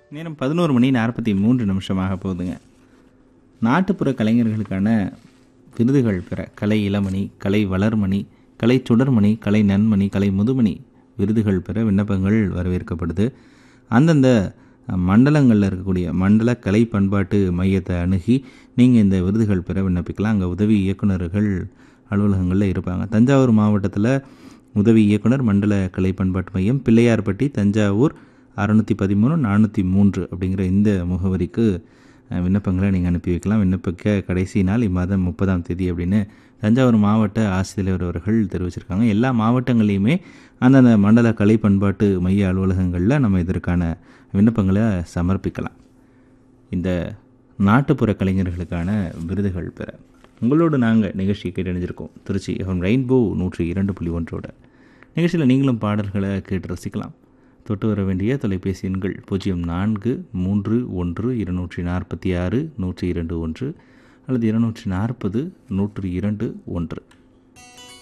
நேரம் பதினோரு மணி நாற்பத்தி மூன்று நிமிஷமாக போகுதுங்க நாட்டுப்புற கலைஞர்களுக்கான விருதுகள் பெற கலை இளமணி கலை வளர்மணி கலை சுடர்மணி கலை நன்மணி கலை முதுமணி விருதுகள் பெற விண்ணப்பங்கள் வரவேற்கப்படுது அந்தந்த மண்டலங்களில் இருக்கக்கூடிய மண்டல கலை பண்பாட்டு மையத்தை அணுகி நீங்கள் இந்த விருதுகள் பெற விண்ணப்பிக்கலாம் அங்கே உதவி இயக்குநர்கள் அலுவலகங்களில் இருப்பாங்க தஞ்சாவூர் மாவட்டத்தில் உதவி இயக்குனர் மண்டல கலை பண்பாட்டு மையம் பிள்ளையார்பட்டி தஞ்சாவூர் அறநூற்றி பதிமூணு நானூற்றி மூன்று அப்படிங்கிற இந்த முகவரிக்கு அஹ், விண்ணப்பங்களை நீங்கள் அனுப்பி வைக்கலாம் விண்ணப்பிக்க கடைசி நாள் இம்மாதம் முப்பதாம் தேதி அப்படின்னு தஞ்சாவூர் மாவட்ட ஆட்சித்தலைவர் அவர்கள் தெரிவிச்சிருக்காங்க எல்லா மாவட்டங்களையுமே அந்தந்த மண்டல கலை பண்பாட்டு மைய அலுவலகங்களில் நம்ம இதற்கான விண்ணப்பங்களை சமர்ப்பிக்கலாம் இந்த நாட்டுப்புற கலைஞர்களுக்கான விருதுகள் பெற உங்களோடு நாங்கள் நிகழ்ச்சியை கேட்டணிஞ்சிருக்கோம் திருச்சி எஃப்எம் ரெயின்போ நூற்றி இரண்டு புள்ளி ஒன்றோட நிகழ்ச்சியில் நீங்களும் பாடல்களை கேட்டு ரசிக்கலாம் தொட்டு வர வேண்டிய தொலைபேசி எண்கள் பூஜ்ஜியம் நான்கு மூன்று ஒன்று இருநூற்றி நாற்பத்தி ஆறு நூற்றி இரண்டு ஒன்று அல்லது இருநூற்றி நாற்பது நூற்றி இரண்டு ஒன்று